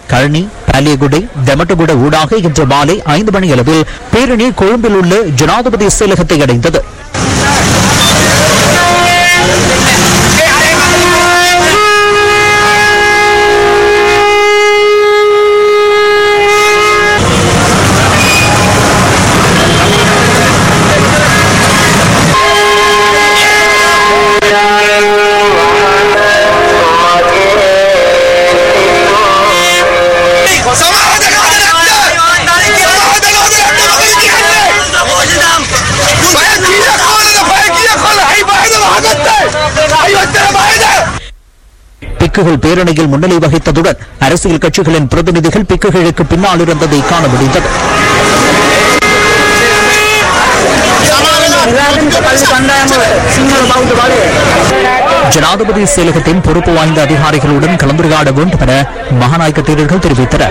கழனி பாலியகுடை தெமட்டகுட ஊடாக இன்று மாலை ஐந்து மணி அளவில் பேரணி கொழும்பில் உள்ள ஜனாதிபதி செயலகத்தை அடைந்தது பிக்குகள் பேரணியில் முன்னிலை வகித்ததுடன் அரசியல் கட்சிகளின் பிரதிநிதிகள் பிக்குகளுக்கு பின்னால் இருந்ததை காண முடிந்தது ஜனாதிபதி செயலகத்தின் பொறுப்பு வாய்ந்த அதிகாரிகளுடன் கலந்துரையாட வேண்டும் என மகாநாயக்க தேரர்கள் தெரிவித்தனர்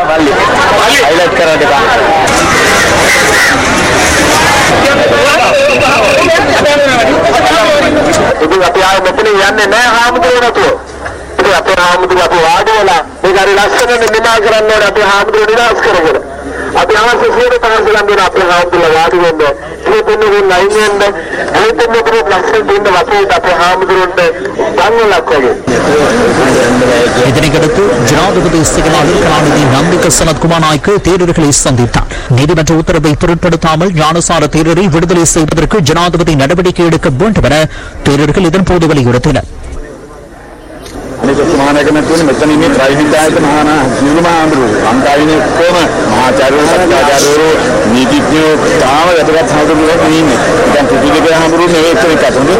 ඉතින් අපි ආයේ මෙතන යන්නේ නැහැ හාමුදුරුවෝ නැතුව. ඉතින් අපේ හාමුදුරුවෝ අපි වාඩි වෙලා මේක හරි ලස්සනට නිමා කරන්න ඕනේ අපේ හාමුදුරුවෝ නිදාස් කරගෙන. අපි අවශ්‍ය සියලු තහසලම් දෙන අපේ හාමුදුරුවෝ වාඩි වෙන්න. මේ දෙන්නේ ලයින් වෙන්න. මේ දෙන්නේ කෙනෙක් ලස්සනට ඉන්න වශයෙන් අපේ හාමුදුරුවන්ට දන්නලක් වගේ. இதனையடுத்து ஜனாதிபதி செயலாளர் கலாநிதி நம்பிக்க சனத்குமார் நாய்க்கு தேரர்களை சந்தித்தார் நீதிமன்ற உத்தரவை பொருட்படுத்தாமல் ஞானசார தேரரை விடுதலை செய்வதற்கு ஜனாதிபதி நடவடிக்கை எடுக்க வேண்டும் என தேரர்கள் இதன்போது வலியுறுத்தினர் අනික සමානක නැතුවනේ මෙතන ඉන්නේ ත්‍රිවිධායක මහානා සියලුම ආන්දරු ලංකාවේ කොම මහාචාර්යවරු සත්‍යාචාර්යවරු නීතිඥයෝ තාම වැදගත් හඳුන්වලා ඉන්නේ. දැන් ත්‍රිවිධායක හඳුරු නෙවෙයි ඒක අතොඳ.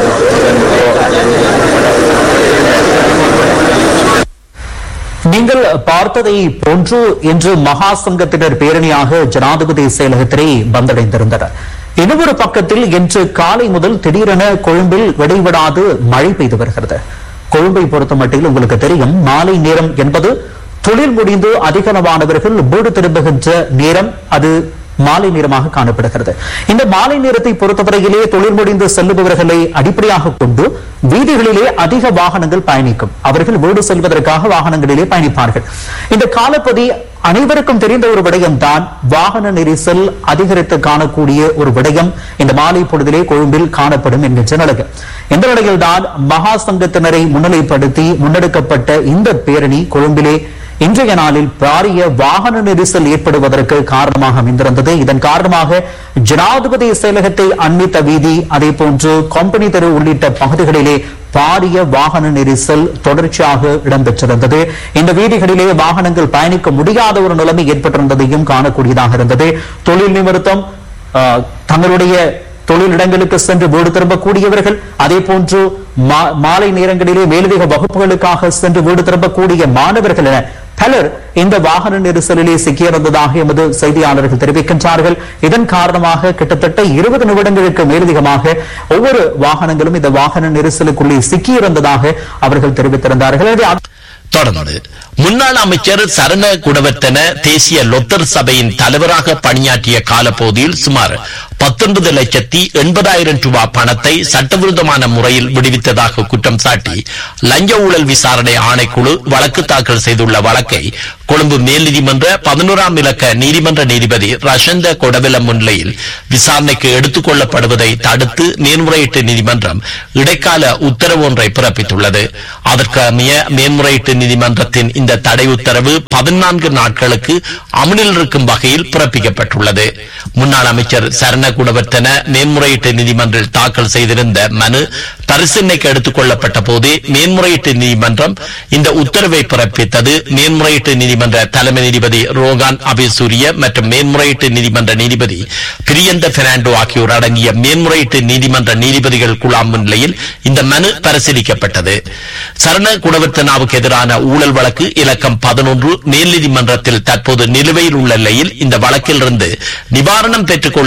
நீங்கள் பார்த்ததை போன்று இன்று மகா சங்கத்தினர் பேரணியாக ஜனாதிபதி செயலகத்திலே வந்தடைந்திருந்தனர் இன்னொரு பக்கத்தில் இன்று காலை முதல் திடீரென கொழும்பில் இடைவிடாது மழை பெய்து வருகிறது கொழும்பை பொறுத்த மட்டில் உங்களுக்கு தெரியும் மாலை நேரம் என்பது தொழில் முடிந்து அதிகளவானவர்கள் வீடு திரும்புகின்ற நேரம் அது மாலை நேரமாக காணப்படுகிறது இந்த மாலை நேரத்தை பொறுத்தவரையிலே தொழில் முடிந்து செல்லுபவர்களை அடிப்படையாக கொண்டு வீதிகளிலே அதிக வாகனங்கள் பயணிக்கும் அவர்கள் வீடு செல்வதற்காக வாகனங்களிலே பயணிப்பார்கள் இந்த காலப்பதி அனைவருக்கும் தெரிந்த ஒரு விடயம் தான் வாகன நெரிசல் அதிகரித்து காணக்கூடிய ஒரு விடயம் இந்த மாலை பொழுதிலே கொழும்பில் காணப்படும் என்கின்ற நிலையில் இந்த நிலையில் தான் மகா சங்கத்தினரை முன்னிலைப்படுத்தி முன்னெடுக்கப்பட்ட இந்த பேரணி கொழும்பிலே இன்றைய நாளில் பாரிய வாகன நெரிசல் ஏற்படுவதற்கு காரணமாக அமைந்திருந்தது இதன் காரணமாக ஜனாதிபதி செயலகத்தை அண்மித்த வீதி அதே போன்று கம்பெனி தெரு உள்ளிட்ட பகுதிகளிலே பாரிய வாகன நெரிசல் தொடர்ச்சியாக இடம்பெற்றிருந்தது இந்த வீதிகளிலே வாகனங்கள் பயணிக்க முடியாத ஒரு நிலைமை ஏற்பட்டிருந்ததையும் காணக்கூடியதாக இருந்தது தொழில் நிமித்தம் ஆஹ், தங்களுடைய தொழிலிடங்களுக்கு சென்று வீடு திரும்பக்கூடியவர்கள் அதே போன்று மா- மாலை நேரங்களிலே மேலதிக வகுப்புகளுக்காக சென்று வீடு திரும்பக்கூடிய மாணவர்கள் என பலர் இந்த வாகன நெரிசலிலே சிக்கியிருந்ததாக எமது செய்தியாளர்கள் தெரிவிக்கின்றார்கள் இதன் காரணமாக கிட்டத்தட்ட இருபது நிமிடங்களுக்கு மேலதிகமாக ஒவ்வொரு வாகனங்களும் இந்த வாகன நெரிசலுக்குள்ளே சிக்கியிருந்ததாக அவர்கள் தெரிவித்திருந்தார்கள் எனவே அந்த- தொடர்ந்து முன்னாள் அமைச்சர் சரண குணவர்த்தன தேசிய லொத்தர் சபையின் தலைவராக பணியாற்றிய காலப்பகுதியில் சுமார் பத்தொன்பது லட்சத்தி எண்பதாயிரம் ரூபாய் பணத்தை சட்டவிரோதமான முறையில் விடுவித்ததாக குற்றம் சாட்டி லஞ்ச ஊழல் விசாரணை ஆணைக்குழு வழக்கு தாக்கல் செய்துள்ள வழக்கை கொழும்பு மேல் நீதிமன்ற பதினோராம் இலக்க நீதிமன்ற நீதிபதி ரஷந்த கொடவில முன்னிலையில் விசாரணைக்கு எடுத்துக் கொள்ளப்படுவதை தடுத்து மேன்முறையீட்டு நீதிமன்றம் இடைக்கால உத்தரவு ஒன்றை பிறப்பித்துள்ளது அதற்கு அமைய மேன்முறையீட்டு நீதிமன்றத்தின் இந்த தடை உத்தரவு பதினான்கு நாட்களுக்கு அமலில் இருக்கும் வகையில் பிறப்பிக்கப்பட்டுள்ளது முன்னாள் அமைச்சர் சரண குணவர்த்தன மேன்முறையீட்டு நீதிமன்றில் தாக்கல் செய்திருந்த மனு பரிசீலனைக்கு எடுத்துக் கொள்ளப்பட்ட போதே மேன்முறையீட்டு நீதிமன்றம் இந்த உத்தரவை பிறப்பித்தது மேன்முறையீட்டு நீதிமன்ற தலைமை நீதிபதி ரோகான் அபிசூரிய மற்றும் மேன்முறையீட்டு நீதிமன்ற நீதிபதி பிரியந்த பெர்னாண்டோ ஆகியோர் அடங்கிய மேன்முறையீட்டு நீதிமன்ற நீதிபதிகள் குழாம் முன்னிலையில் இந்த மனு பரிசீலிக்கப்பட்டது சரண குணவர்த்தனாவுக்கு எதிரான ஊழல் வழக்கு இலக்கம் பதினொன்று மேல் நீதிமன்றத்தில் தற்போது நிலுவையில் உள்ள நிலையில் இந்த வழக்கிலிருந்து நிவாரணம் பெற்றுக் கொள்ளும் நோக்கில்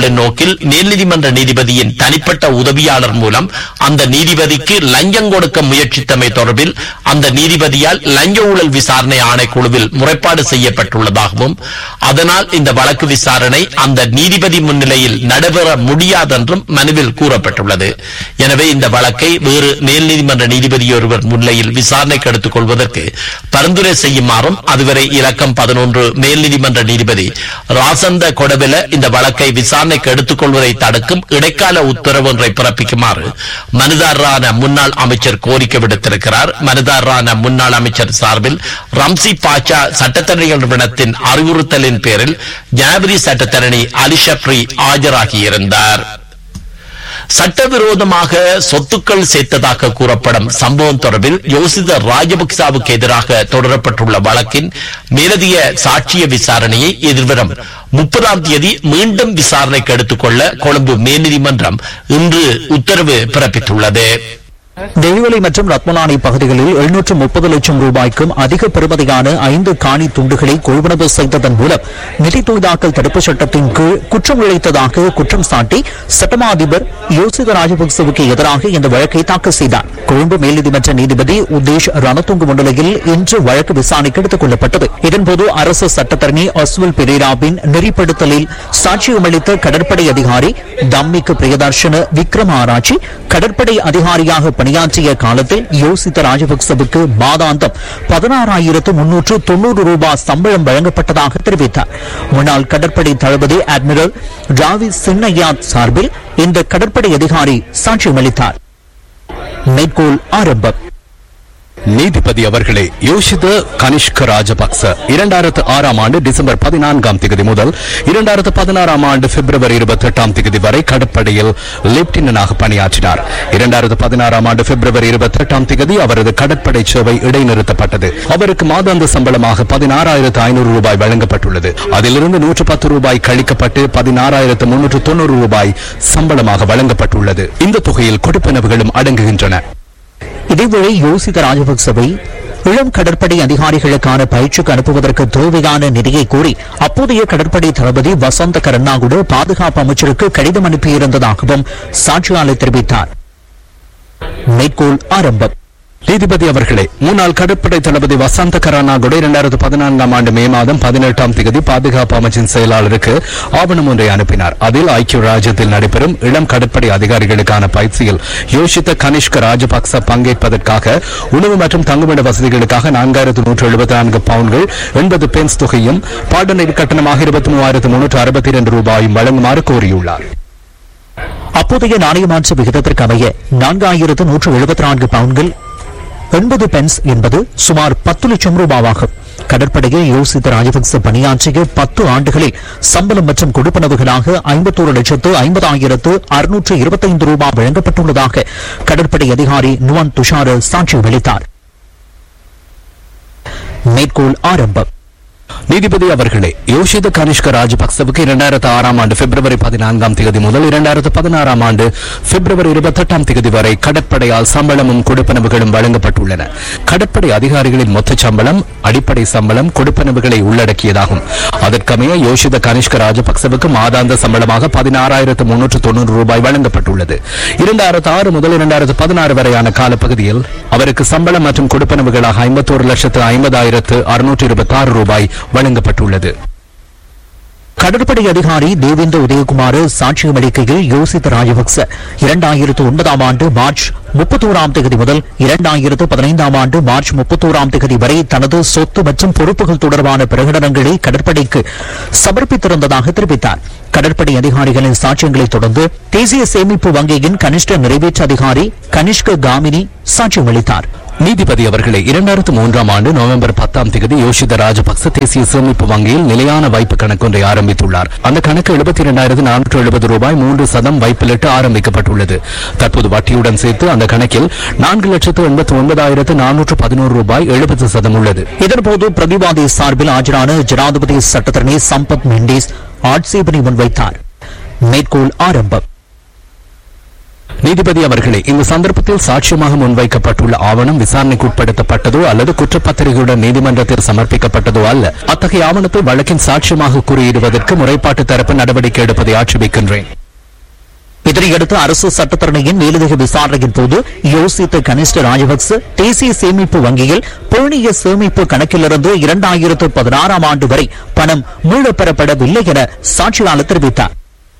வழக்கில் மேல்நீதிமன்ற நீதிபதியின் தனிப்பட்ட உதவியாளர் மூலம் அந்த நீதிபதிக்கு லஞ்சம் கொடுக்க முயற்சித்தமை தொடர்பில் அந்த நீதிபதியால் லஞ்ச ஊழல் விசாரணை ஆணைக்குழுவில் முறைப்பாடு செய்யப்பட்டுள்ளதாகவும் அதனால் இந்த வழக்கு விசாரணை அந்த நீதிபதி முன்னிலையில் நடைபெற முடியாதென்றும் மனுவில் கூறப்பட்டுள்ளது எனவே இந்த வழக்கை வேறு மேல் நீதிமன்ற நீதிபதி ஒருவர் முன்னிலையில் விசாரணைக்கு எடுத்துக் கொள்வதற்கு பரிந்துரை செய்யுமாறும் அதுவரை இலக்கம் பதினொன்று மேல் நீதிமன்ற நீதிபதி ராசந்த கொடவில இந்த வழக்கை விசாரணைக்கு எடுத்துக் கொள்வதை தடுக்கும் இடைக்கால உத்தரவு ஒன்றை பிறப்பிக்குமாறு மனுதாரரான முன்னாள் அமைச்சர் கோரிக்கை விடுத்திருக்கிறார் மனுதாரரான முன்னாள் அமைச்சர் சார்பில் ரம்சி பாச்சா சட்டத்தரணிகள் நிறுவனத்தின் அறிவுறுத்தலின் பேரில் ஜனவரி சட்டத்தரணி அலி ஷப்ரி ஆஜராகியிருந்தார் சட்டவிரோதமாக சொத்துக்கள் சேர்த்ததாக கூறப்படும் சம்பவம் தொடர்பில் யோசித ராஜபக்சாவுக்கு எதிராக தொடரப்பட்டுள்ள வழக்கின் மேலதிக சாட்சிய விசாரணையை எதிர்வரும் முப்பதாம் தேதி மீண்டும் விசாரணைக்கு எடுத்துக்கொள்ள கொழும்பு மேல்நீதிமன்றம் இன்று உத்தரவு பிறப்பித்துள்ளது தெய்வலை மற்றும் ரத்மலானி பகுதிகளில் எழுநூற்று முப்பது லட்சம் ரூபாய்க்கும் அதிக பெறுமதியான ஐந்து காணி துண்டுகளை கொள்வனவு செய்ததன் மூலம் நிதி தூய்தாக்கல் தடுப்பு சட்டத்தின் கீழ் குற்றம் இழைத்ததாக குற்றம் சாட்டி சட்டமா அதிபர் யோசித ராஜபக்சவுக்கு எதிராக இந்த வழக்கை தாக்கல் செய்தார் கொழும்பு மேல்நீதிமன்ற நீதிபதி உதேஷ் ரணதுங்கு முன்னிலையில் இன்று வழக்கு விசாரணைக்கு எடுத்துக் கொள்ளப்பட்டது இதன்போது அரசு சட்டத்தரணி அஸ்வல் பெரேராவின் நெறிப்படுத்தலில் சாட்சியமளித்த கடற்படை அதிகாரி தம்மிக்கு பிரியதர்ஷன விக்ரம் ஆராய்ச்சி கடற்படை அதிகாரியாக பணியாற்றிய காலத்தில் யோசித்த ராஜபக்சவுக்கு மாதாந்தம் பதினாறாயிரத்து முன்னூற்று தொன்னூறு ரூபாய் சம்பளம் வழங்கப்பட்டதாக தெரிவித்தார் முன்னாள் கடற்படை தளபதி அட்மிரல் ராவி சின்னையாத் சார்பில் இந்த கடற்படை அதிகாரி சாட்சியமளித்தார் மேற்கோள் ஆரம்பம் நீதிபதி அவர்களே யோஷித கனிஷ்க ராஜபக்ச இரண்டாயிரத்து ஆறாம் ஆண்டு டிசம்பர் பதினான்காம் தேதி முதல் இரண்டாயிரத்து பதினாறாம் ஆண்டு பிப்ரவரி இருபத்தி எட்டாம் தேதி வரை கடற்படையில் லெப்டினனாக பணியாற்றினார் இரண்டாயிரத்து பதினாறாம் ஆண்டு பிப்ரவரி இருபத்தி எட்டாம் தேதி அவரது கடற்படை சேவை இடைநிறுத்தப்பட்டது அவருக்கு மாதாந்த சம்பளமாக பதினாறாயிரத்து ஐநூறு ரூபாய் வழங்கப்பட்டுள்ளது அதிலிருந்து நூற்று பத்து ரூபாய் கழிக்கப்பட்டு பதினாறாயிரத்து முன்னூற்று தொண்ணூறு ரூபாய் சம்பளமாக வழங்கப்பட்டுள்ளது இந்த தொகையில் கொடுப்பனவுகளும் அடங்குகின்றன இதேவேளை யோசித ராஜபக்சவை இளம் கடற்படை அதிகாரிகளுக்கான பயிற்சிக்கு அனுப்புவதற்கு தேவையான நிதியை கோரி அப்போதைய கடற்படை தளபதி வசந்த கருணாகுடு பாதுகாப்பு அமைச்சருக்கு கடிதம் அனுப்பியிருந்ததாகவும் சாட்சியாளர் தெரிவித்தார் மேற்கோள் ஆரம்பம் நீதிபதி அவர்களே முன்னாள் கடற்படை தளபதி வசந்த கரானாகுட இரண்டாயிரத்து பதினான்காம் ஆண்டு மே மாதம் பதினெட்டாம் தேதி பாதுகாப்பு அமைச்சின் செயலாளருக்கு ஆவணம் ஒன்றை அனுப்பினார் அதில் ஐக்கிய ராஜ்யத்தில் நடைபெறும் இளம் கடற்படை அதிகாரிகளுக்கான பயிற்சியில் யோசித்த கனிஷ்க ராஜபக்ச பங்கேற்பதற்காக உணவு மற்றும் தங்குமிட வசதிகளுக்காக நான்காயிரத்து நூற்று எழுபத்தி நான்கு பவுன்கள் எண்பது பென்ஸ் தொகையும் பாடநெறி கட்டணமாக இருபத்தி மூவாயிரத்து முன்னூற்று அறுபத்தி இரண்டு ரூபாயும் வழங்குமாறு கோரியுள்ளார் அப்போதைய நாணய மாற்று விகிதத்திற்கு அமைய நான்காயிரத்து நூற்று எழுபத்தி நான்கு பவுன்கள் எண்பது பென்ஸ் என்பது சுமார் பத்து லட்சம் ரூபாவாகும் கடற்படையில் யோசித்த ராஜபக்ச பணியாற்றிய பத்து ஆண்டுகளில் சம்பளம் மற்றும் கொடுப்பனவுகளாக ஐம்பத்தோரு லட்சத்து ஐம்பதாயிரத்து அறுநூற்று இருபத்தைந்து ரூபாய் வழங்கப்பட்டுள்ளதாக கடற்படை அதிகாரி நுவன் துஷார சாட்சி அளித்தார் மேற்கோள் ஆரம்பம் நீதிபதி அவர்களே யோஷித கனிஷ்க ராஜபக்சவுக்கு இரண்டாயிரத்து ஆறாம் ஆண்டு பிப்ரவரி பதினான்காம் தேதி முதல் இரண்டாயிரத்து பதினாறாம் ஆண்டு பிப்ரவரி இருபத்தெட்டாம் தேதி வரை கடற்படையால் சம்பளமும் கொடுப்பனவுகளும் வழங்கப்பட்டுள்ளன கடற்படை அதிகாரிகளின் மொத்த சம்பளம் அடிப்படை சம்பளம் கொடுப்பனவுகளை உள்ளடக்கியதாகும் அதற்கமைய யோஷித கனிஷ்க ராஜபக்சவுக்கு மாதாந்த சம்பளமாக பதினாறாயிரத்து முன்னூற்று தொண்ணூறு ரூபாய் வழங்கப்பட்டுள்ளது இரண்டாயிரத்து ஆறு முதல் இரண்டாயிரத்து பதினாறு வரையான காலப்பகுதியில் அவருக்கு சம்பளம் மற்றும் கொடுப்பனவுகளாக ஐம்பத்தோரு லட்சத்து ஐம்பதாயிரத்து அறுநூற்று இருபத்தி ஆறு ரூபாய் வழங்கப்பட்டுள்ளது கடற்படை அதிகாரி தேவேந்திர உதயகுமார் சாட்சியம் அளிக்கையில் யோசித்த ராஜபக்ச இரண்டாயிரத்து ஒன்பதாம் ஆண்டு மார்ச் முப்பத்தோராம் தேதி முதல் இரண்டாயிரத்து பதினைந்தாம் ஆண்டு மார்ச் முப்பத்தோராம் தேதி வரை தனது சொத்து மற்றும் பொறுப்புகள் தொடர்பான பிரகடனங்களை கடற்படைக்கு சமர்ப்பித்திருந்ததாக தெரிவித்தார் கடற்படை அதிகாரிகளின் சாட்சியங்களைத் தொடர்ந்து தேசிய சேமிப்பு வங்கியின் கனிஷ்ட நிறைவேற்று அதிகாரி கனிஷ்க காமினி சாட்சியம் அளித்தார் நீதிபதி அவர்களே இரண்டாயிரத்து மூன்றாம் ஆண்டு நவம்பர் பத்தாம் தேதி யோஷித ராஜபக்ச தேசிய சேமிப்பு வங்கியில் நிலையான வைப்பு கணக்கொன்றை ஆரம்பித்துள்ளார் அந்த கணக்கு எழுபத்தி இரண்டாயிரத்து நானூற்று எழுபது ரூபாய் மூன்று சதம் வைப்பிலிட்டு ஆரம்பிக்கப்பட்டுள்ளது தற்போது வட்டியுடன் சேர்த்து அந்த கணக்கில் நான்கு லட்சத்து எண்பத்தி ஒன்பதாயிரத்து நானூற்று பதினோரு ரூபாய் எழுபது சதம் உள்ளது இதன்போது பிரதிவாதி சார்பில் ஆஜரான ஜனாதிபதி சட்டத்தரணி சம்பத் மெண்டேஸ் ஆட்சேபனை முன்வைத்தார் மேற்கோள் ஆரம்பம் நீதிபதி அவர்களே இந்த சந்தர்ப்பத்தில் சாட்சியமாக முன்வைக்கப்பட்டுள்ள ஆவணம் விசாரணைக்கு உட்படுத்தப்பட்டதோ அல்லது குற்றப்பத்திரிகையுடன் நீதிமன்றத்தில் சமர்ப்பிக்கப்பட்டதோ அல்ல அத்தகைய ஆவணத்தை வழக்கின் சாட்சியமாக கூறியிடுவதற்கு முறைப்பாட்டு தரப்பு நடவடிக்கை எடுப்பதை ஆட்சேபிக்கின்றேன் இதனையடுத்து அரசு சட்டத்தரணியின் மேலதிக விசாரணையின் போது யோசித்த கனிஷ்ட ராஜபக்ச தேசிய சேமிப்பு வங்கியில் பேணிய சேமிப்பு கணக்கிலிருந்து இரண்டாயிரத்து பதினாறாம் ஆண்டு வரை பணம் மீளப் பெறப்படவில்லை என சாட்சியாளர் தெரிவித்தார்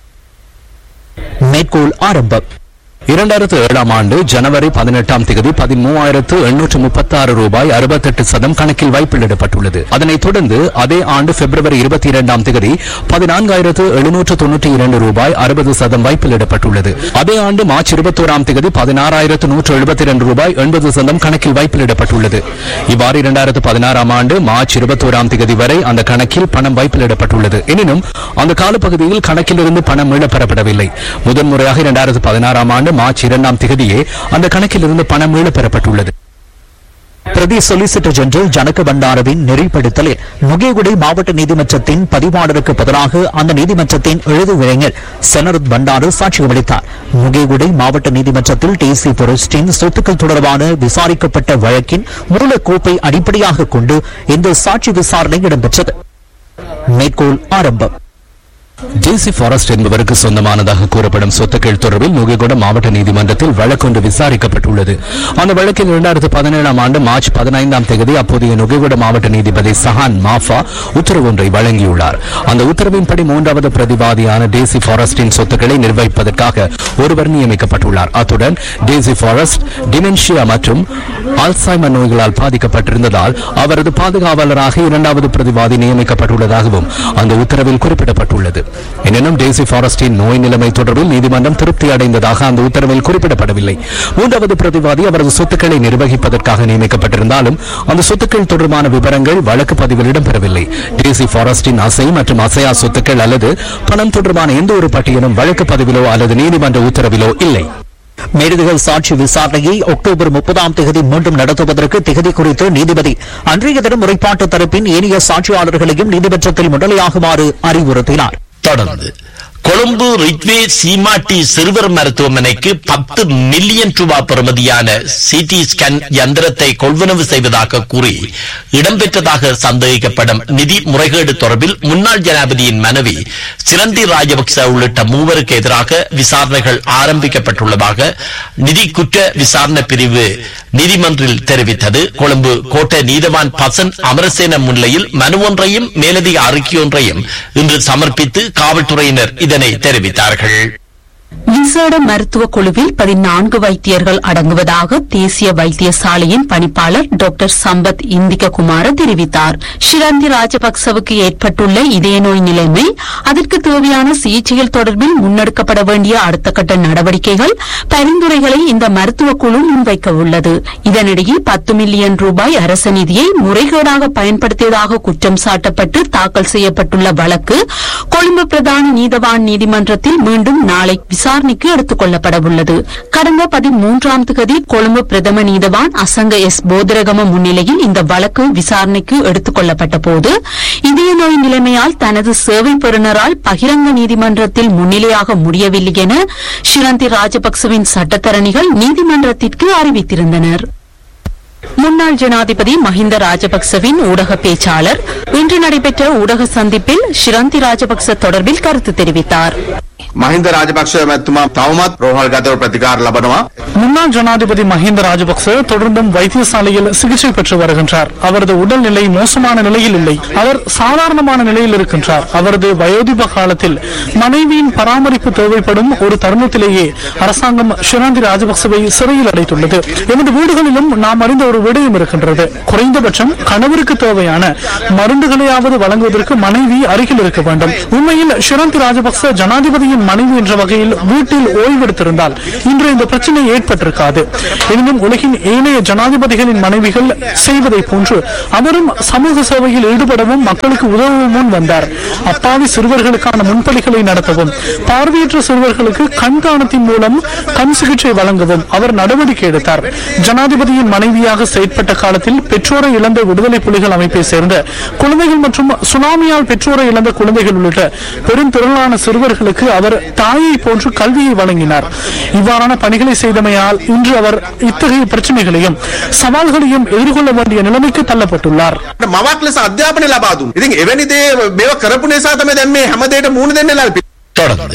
மேற்கோள் ஆரம்பம் இரண்டாயிரத்து ஏழாம் ஆண்டு ஜனவரி பதினெட்டாம் தேதி பதிமூவாயிரத்து எண்ணூற்று முப்பத்தி ஆறு ரூபாய் அறுபத்தெட்டு சதம் கணக்கில் வைப்பிலிடப்பட்டுள்ளது அதனைத் தொடர்ந்து அதே ஆண்டு பிப்ரவரி இருபத்தி இரண்டாம் தேதி பதினான்காயிரத்து எழுநூற்று தொன்னூற்றி இரண்டு ரூபாய் அறுபது சதம் வைப்பிலிடப்பட்டுள்ளது அதே ஆண்டு மார்ச் இருபத்தோராம் தேதி பதினாறாயிரத்து நூற்று எழுபத்தி இரண்டு ரூபாய் எண்பது சதம் கணக்கில் வைப்பிலிடப்பட்டுள்ளது இவ்வாறு இரண்டாயிரத்து பதினாறாம் ஆண்டு மார்ச் இருபத்தோராம் தேதி வரை அந்த கணக்கில் பணம் வைப்பிலிடப்பட்டுள்ளது எனினும் அந்த காலப்பகுதியில் கணக்கிலிருந்து பணம் மீளப் பெறப்படவில்லை முதன்முறையாக இரண்டாயிரத்து பதினாறாம் ஆண்டு மார்ச் இரண்டாம் தேதியே அந்த கணக்கிலிருந்து பணம் மீளப் பெறப்பட்டுள்ளது பிரதி சொலிசிட்டர் ஜெனரல் ஜனக பண்டாரவின் நெறிப்படுத்தலில் நுகேகுடி மாவட்ட நீதிமன்றத்தின் பதிவாளருக்கு பதிலாக அந்த நீதிமன்றத்தின் எழுதுவிரைஞர் செனரத் பண்டாரு சாட்சியம் அளித்தார் நுகேகுடி மாவட்ட நீதிமன்றத்தில் டிசி பொருஸ்டின் சொத்துக்கள் தொடர்பான விசாரிக்கப்பட்ட வழக்கின் மூலக்கோப்பை அடிப்படையாக கொண்டு இந்த சாட்சி விசாரணை இடம்பெற்றது மேற்கோள் ஆரம்பம் ஜேசி ஃபாரஸ்ட் என்பவருக்கு சொந்தமானதாக கூறப்படும் சொத்துக்கள் தொடர்பில் நுகைகொட மாவட்ட நீதிமன்றத்தில் வழக்கொன்று விசாரிக்கப்பட்டுள்ளது அந்த வழக்கில் இரண்டாயிரத்து பதினேழாம் ஆண்டு மார்ச் பதினைந்தாம் தேதி அப்போதைய நுகைகொட மாவட்ட நீதிபதி சஹான் மாஃபா உத்தரவு ஒன்றை வழங்கியுள்ளார் அந்த உத்தரவின்படி மூன்றாவது பிரதிவாதியான டேசி ஃபாரஸ்டின் சொத்துக்களை நிர்வகிப்பதற்காக ஒருவர் நியமிக்கப்பட்டுள்ளார் அத்துடன் டேசி ஃபாரஸ்ட் டிமென்ஷியா மற்றும் ஆல்சைமர் நோய்களால் பாதிக்கப்பட்டிருந்ததால் அவரது பாதுகாவலராக இரண்டாவது பிரதிவாதி நியமிக்கப்பட்டுள்ளதாகவும் அந்த உத்தரவில் குறிப்பிடப்பட்டுள்ளது எனினும் டேசி ஃபாரஸ்டின் நோய் நிலைமை தொடர்பில் நீதிமன்றம் திருப்தி அடைந்ததாக அந்த உத்தரவில் குறிப்பிடப்படவில்லை மூன்றாவது பிரதிவாதி அவரது சொத்துக்களை நிர்வகிப்பதற்காக நியமிக்கப்பட்டிருந்தாலும் அந்த சொத்துக்கள் தொடர்பான விவரங்கள் வழக்கு பதிவில் இடம்பெறவில்லை டேசி ஃபாரஸ்டின் அசை மற்றும் அசையா சொத்துக்கள் அல்லது பணம் தொடர்பான எந்த ஒரு பட்டியலும் வழக்கு பதிவிலோ அல்லது நீதிமன்ற உத்தரவிலோ இல்லை மேலதிக சாட்சி விசாரணையை அக்டோபர் முப்பதாம் தேதி மீண்டும் நடத்துவதற்கு திகதி குறித்து நீதிபதி அன்றைய தினம் முறைப்பாட்டு தரப்பின் ஏனைய சாட்சியாளர்களையும் நீதிமன்றத்தில் முன்னிலையாகுமாறு அறிவுறுத்தினார் தொடர்ந்து கொழும்பு ரிட்வே சீமாட்டி சிறுவர் மருத்துவமனைக்கு பத்து மில்லியன் ரூபாய் பெறுமதியான சிடி ஸ்கேன் யந்திரத்தை கொள்வனவு செய்வதாக கூறி இடம்பெற்றதாக சந்தேகிக்கப்படும் நிதி முறைகேடு தொடர்பில் முன்னாள் ஜனாதிபதியின் மனைவி சிரந்தி ராஜபக்ச உள்ளிட்ட மூவருக்கு எதிராக விசாரணைகள் ஆரம்பிக்கப்பட்டுள்ளதாக நிதி குற்ற விசாரணை பிரிவு நீதிமன்றில் தெரிவித்தது கொழும்பு கோட்டை நீதவான் பசன் அமரசேன முன்னிலையில் மனு ஒன்றையும் மேலதிக அறிக்கையொன்றையும் இன்று சமர்ப்பித்து காவல்துறையினர் இதனை தெரிவித்தார்கள் விசேட மருத்துவ குழுவில் பதினான்கு வைத்தியர்கள் அடங்குவதாக தேசிய வைத்தியசாலையின் பணிப்பாளர் டாக்டர் சம்பத் இந்திககுமார தெரிவித்தார் ஷிரந்தி ராஜபக்சவுக்கு ஏற்பட்டுள்ள இதய நோய் நிலைமை அதற்கு தேவையான சிகிச்சைகள் தொடர்பில் முன்னெடுக்கப்பட வேண்டிய அடுத்த கட்ட நடவடிக்கைகள் பரிந்துரைகளை இந்த மருத்துவ குழு முன்வைக்க உள்ளது இதனிடையே பத்து மில்லியன் ரூபாய் அரச நிதியை முறைகேடாக பயன்படுத்தியதாக குற்றம் சாட்டப்பட்டு தாக்கல் செய்யப்பட்டுள்ள வழக்கு கொழும்பு பிரதான நீதவான் நீதிமன்றத்தில் மீண்டும் நாளை விசாரணைக்கு எடுத்துக் கொள்ளப்பட உள்ளது கடந்த பதிமூன்றாம் தேதி கொழும்பு பிரதம நீதவான் அசங்க எஸ் போதரகம முன்னிலையில் இந்த வழக்கு விசாரணைக்கு எடுத்துக் கொள்ளப்பட்ட போது இதய நோய் நிலைமையால் தனது சேவை பெறுநரால் பகிரங்க நீதிமன்றத்தில் முன்னிலையாக முடியவில்லை என ஷிரந்தி ராஜபக்சவின் சட்டத்தரணிகள் நீதிமன்றத்திற்கு அறிவித்திருந்தனர் முன்னாள் ஜனாதிபதி மஹிந்த ராஜபக்சவின் ஊடக பேச்சாளர் இன்று நடைபெற்ற ஊடக சந்திப்பில் ஷிரந்தி ராஜபக்ச தொடர்பில் கருத்து தெரிவித்தார் මහින්ද රාජපක්ෂ මැත්තුමා තවමත් රෝහල්ගතව ප්‍රතිකාර ලබනවා முன்னாள் ஜனாதிபதி மஹிந்த ராஜபக்ச தொடர்ந்தும் வைத்தியசாலையில் சிகிச்சை பெற்று வருகின்றார் அவரது உடல்நிலை மோசமான நிலையில் இல்லை அவர் சாதாரணமான நிலையில் இருக்கின்றார் அவரது வயோதிப காலத்தில் மனைவியின் பராமரிப்பு தேவைப்படும் ஒரு தருணத்திலேயே அரசாங்கம் ஷிராந்தி ராஜபக்சவை சிறையில் அடைத்துள்ளது எமது வீடுகளிலும் நாம் அறிந்த ஒரு விடயம் இருக்கின்றது குறைந்தபட்சம் கணவருக்கு தேவையான மருந்துகளையாவது வழங்குவதற்கு மனைவி அருகில் இருக்க வேண்டும் உண்மையில் ஷிராந்தி ராஜபக்ச ஜனாதிபதியின் மனைவி என்ற வகையில் வீட்டில் ஓய்வெடுத்திருந்தால் இன்று இந்த பிரச்சனை ஏற்பட்டிருக்காது எனினும் உலகின் ஏனைய ஜனாதிபதிகளின் மனைவிகள் செய்வதை போன்று அவரும் சமூக சேவையில் ஈடுபடவும் மக்களுக்கு உதவவும் முன் வந்தார் அப்பாவி சிறுவர்களுக்கான முன்பலிகளை நடத்தவும் பார்வையற்ற சிறுவர்களுக்கு கண்காணத்தின் மூலம் கண் சிகிச்சை வழங்கவும் அவர் நடவடிக்கை எடுத்தார் ஜனாதிபதியின் மனைவியாக செயற்பட்ட காலத்தில் பெற்றோரை இழந்த விடுதலை புலிகள் அமைப்பை சேர்ந்த குழந்தைகள் மற்றும் சுனாமியால் பெற்றோரை இழந்த குழந்தைகள் உள்ளிட்ட பெருந்திரளான சிறுவர்களுக்கு அவர் தாயை போன்று கல்வியை வழங்கினார் இவ்வாறான பணிகளை செய்தமையால் இன்று அவர் இத்தகைய பிரச்சனைகளையும் சவால்களையும் எதிர்கொள்ள வேண்டிய நிலைமைக்கு தள்ளப்பட்டுள்ளார் මවක් ලෙස අධ්‍යාපනය ලබා දුන් ඉතින් එවැනි දේ මේවා කරපු නිසා තමයි දැන් මේ හැමදේට මුහුණ දෙන්න ලල්පි தொடர்ந்து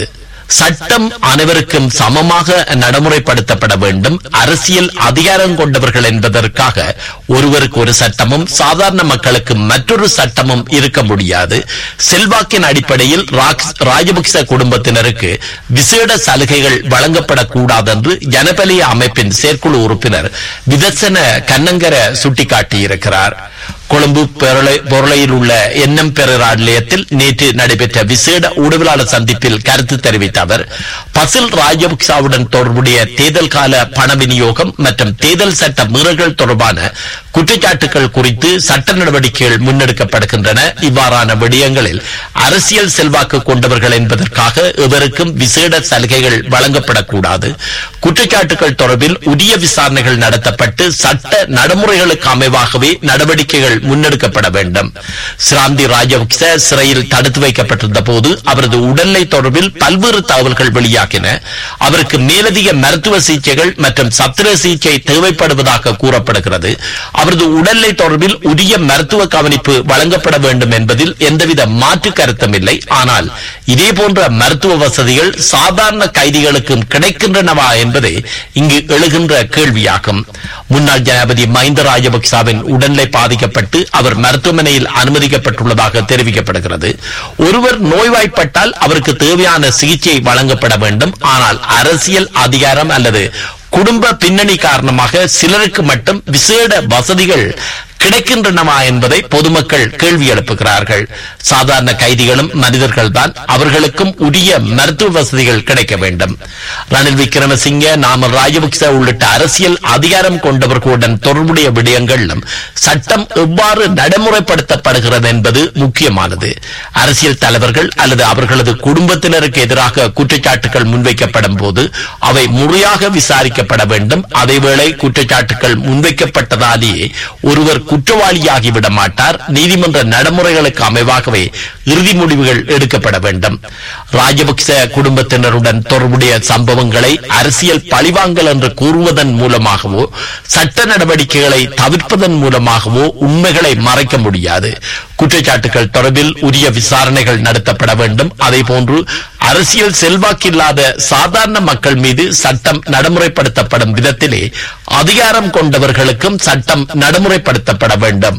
சட்டம் அனைவருக்கும் சமமாக நடைமுறைப்படுத்தப்பட வேண்டும் அரசியல் அதிகாரம் கொண்டவர்கள் என்பதற்காக ஒருவருக்கு ஒரு சட்டமும் சாதாரண மக்களுக்கு மற்றொரு சட்டமும் இருக்க முடியாது செல்வாக்கின் அடிப்படையில் ராக்ஸ்- ராஜபக்ச குடும்பத்தினருக்கு விசேட சலுகைகள் வழங்கப்படக்கூடாது என்று ஜனபலிய அமைப்பின் செயற்குழு உறுப்பினர் விதர்சன கண்ணங்கர சுட்டிக்காட்டியிருக்கிறார் கொழும்பு பெரளை- பொருளையில் உள்ள எண்ணம் பெறரா நிலையத்தில் நேற்று நடைபெற்ற விசேட ஊடகவியலாளர் சந்திப்பில் கருத்து தெரிவித்த அவர் பசில் ராஜபக்சாவுடன் தொடர்புடைய தேர்தல் கால பண விநியோகம் மற்றும் தேர்தல் சட்ட மீறல்கள் தொடர்பான குற்றச்சாட்டுகள் குறித்து சட்ட நடவடிக்கைகள் முன்னெடுக்கப்படுகின்றன இவ்வாறான விடயங்களில் அரசியல் செல்வாக்கு கொண்டவர்கள் என்பதற்காக எவருக்கும் விசேட சலுகைகள் வழங்கப்படக்கூடாது குற்றச்சாட்டுகள் தொடர்பில் உரிய விசாரணைகள் நடத்தப்பட்டு சட்ட நடைமுறைகளுக்கு அமைவாகவே நடவடிக்கைகள் முன்னெடுக்கப்பட வேண்டும் சிராந்தி ராஜபக்ச சிறையில் தடுத்து வைக்கப்பட்டிருந்த போது அவரது உடல்நிலை தொடர்பில் பல்வேறு தகவல்கள் வெளியாகின அவருக்கு மேலதிக மருத்துவ சிகிச்சைகள் மற்றும் சத்திர சிகிச்சை தேவைப்படுவதாக கூறப்படுகிறது அவரது உடல்நிலை தொடர்பில் உரிய மருத்துவ கவனிப்பு வழங்கப்பட வேண்டும் என்பதில் எந்தவித மாற்று கருத்தும் இல்லை ஆனால் இதே போன்ற மருத்துவ வசதிகள் சாதாரண கைதிகளுக்கும் கிடைக்கின்றனவா என்பதே இங்கு எழுகின்ற கேள்வியாகும் முன்னாள் ஜனாதிபதி மஹிந்த ராஜபக்சாவின் உடல்நிலை பாதிக்கப்பட்டு அவர் மருத்துவமனையில் அனுமதிக்கப்பட்டுள்ளதாக தெரிவிக்கப்படுகிறது ஒருவர் நோய்வாய்ப்பட்டால் அவருக்கு தேவையான சிகிச்சை வழங்கப்பட வேண்டும் ஆனால் அரசியல் அதிகாரம் அல்லது குடும்ப பின்னணி காரணமாக சிலருக்கு மட்டும் விசேட வசதிகள் கிடைக்கின்றனவா என்பதை பொதுமக்கள் கேள்வி எழுப்புகிறார்கள் சாதாரண கைதிகளும் மனிதர்கள் தான் அவர்களுக்கும் உரிய மருத்துவ வசதிகள் கிடைக்க வேண்டும் ரணில் விக்ரமசிங்க நாமல் ராஜபக்ச உள்ளிட்ட அரசியல் அதிகாரம் கொண்டவர்களுடன் தொடர்புடைய விடயங்களிலும் சட்டம் எவ்வாறு நடைமுறைப்படுத்தப்படுகிறது என்பது முக்கியமானது அரசியல் தலைவர்கள் அல்லது அவர்களது குடும்பத்தினருக்கு எதிராக குற்றச்சாட்டுகள் முன்வைக்கப்படும் போது அவை முறையாக விசாரிக்கப்பட வேண்டும் அதேவேளை குற்றச்சாட்டுகள் முன்வைக்கப்பட்டதாலேயே ஒருவர் குற்றவாளியாகிவிட மாட்டார் நீதிமன்ற நடைமுறைகளுக்கு அமைவாகவே இறுதி முடிவுகள் எடுக்கப்பட வேண்டும் ராஜபக்ச குடும்பத்தினருடன் தொடர்புடைய சம்பவங்களை அரசியல் பழிவாங்கல் என்று கூறுவதன் மூலமாகவோ சட்ட நடவடிக்கைகளை தவிர்ப்பதன் மூலமாகவோ உண்மைகளை மறைக்க முடியாது குற்றச்சாட்டுகள் தொடர்பில் உரிய விசாரணைகள் நடத்தப்பட வேண்டும் அதேபோன்று அரசியல் செல்வாக்கில்லாத சாதாரண மக்கள் மீது சட்டம் நடைமுறைப்படுத்தப்படும் விதத்திலே அதிகாரம் கொண்டவர்களுக்கும் சட்டம் நடைமுறைப்படுத்தப்பட வேண்டும்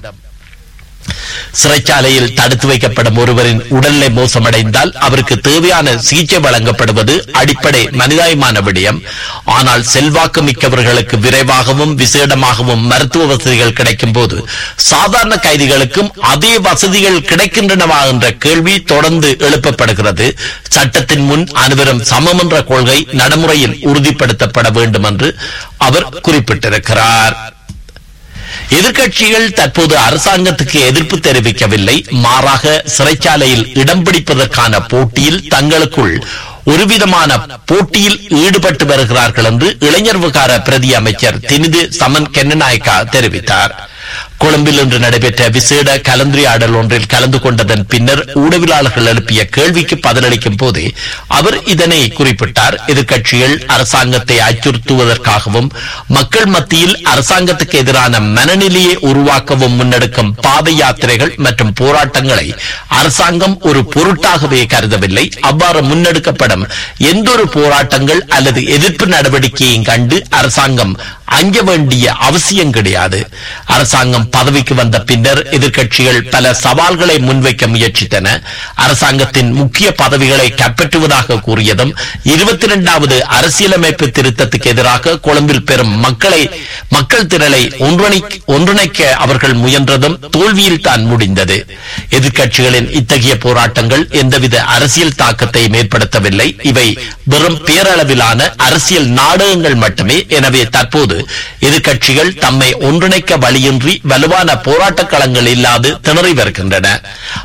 சிறைச்சாலையில் தடுத்து வைக்கப்படும் ஒருவரின் உடல்நிலை மோசமடைந்தால் அவருக்கு தேவையான சிகிச்சை வழங்கப்படுவது அடிப்படை மனிதாயமான விடயம் ஆனால் செல்வாக்கு மிக்கவர்களுக்கு விரைவாகவும் விசேடமாகவும் மருத்துவ வசதிகள் கிடைக்கும் போது சாதாரண கைதிகளுக்கும் அதே வசதிகள் கிடைக்கின்றனவா என்ற கேள்வி தொடர்ந்து எழுப்பப்படுகிறது சட்டத்தின் முன் அனைவரும் சமம் என்ற கொள்கை நடைமுறையில் உறுதிப்படுத்தப்பட வேண்டும் என்று அவர் குறிப்பிட்டிருக்கிறார் எதிர்க்கட்சிகள் தற்போது அரசாங்கத்துக்கு எதிர்ப்பு தெரிவிக்கவில்லை மாறாக சிறைச்சாலையில் இடம் பிடிப்பதற்கான போட்டியில் தங்களுக்குள் ஒருவிதமான போட்டியில் ஈடுபட்டு வருகிறார்கள் என்று இளைஞர் விவகார பிரதி அமைச்சர் தினிது சமன் கென்னநாயக்கா தெரிவித்தார் கொழும்பில் இன்று நடைபெற்ற விசேட கலந்துரையாடல் ஒன்றில் கலந்து கொண்டதன் பின்னர் ஊடகவியலாளர்கள் எழுப்பிய கேள்விக்கு பதிலளிக்கும் போதே அவர் இதனை குறிப்பிட்டார் எதிர்க்கட்சிகள் அரசாங்கத்தை அச்சுறுத்துவதற்காகவும் மக்கள் மத்தியில் அரசாங்கத்துக்கு எதிரான மனநிலையை உருவாக்கவும் முன்னெடுக்கும் பாத யாத்திரைகள் மற்றும் போராட்டங்களை அரசாங்கம் ஒரு பொருட்டாகவே கருதவில்லை அவ்வாறு முன்னெடுக்கப்படும் எந்த ஒரு போராட்டங்கள் அல்லது எதிர்ப்பு நடவடிக்கையையும் கண்டு அரசாங்கம் அஞ்ச வேண்டிய அவசியம் கிடையாது அரசாங்கம் பதவிக்கு வந்த பின்னர் எதிர்க்கட்சிகள் பல சவால்களை முன்வைக்க முயற்சித்தன அரசாங்கத்தின் முக்கிய பதவிகளை கைப்பற்றுவதாக கூறியதும் இருபத்தி இரண்டாவது அரசியலமைப்பு திருத்தத்துக்கு எதிராக கொழும்பில் பெறும் மக்களை மக்கள் திரளை ஒன்றிணை ஒன்றிணைக்க அவர்கள் முயன்றதும் தோல்வியில் தான் முடிந்தது எதிர்க்கட்சிகளின் இத்தகைய போராட்டங்கள் எந்தவித அரசியல் தாக்கத்தையும் ஏற்படுத்தவில்லை இவை வெறும் பேரளவிலான அரசியல் நாடகங்கள் மட்டுமே எனவே தற்போது எதிர்க்கட்சிகள் தம்மை ஒன்றிணைக்க வழியின்றி வலுவான போராட்ட களங்கள் இல்லாது திணறி வருகின்றன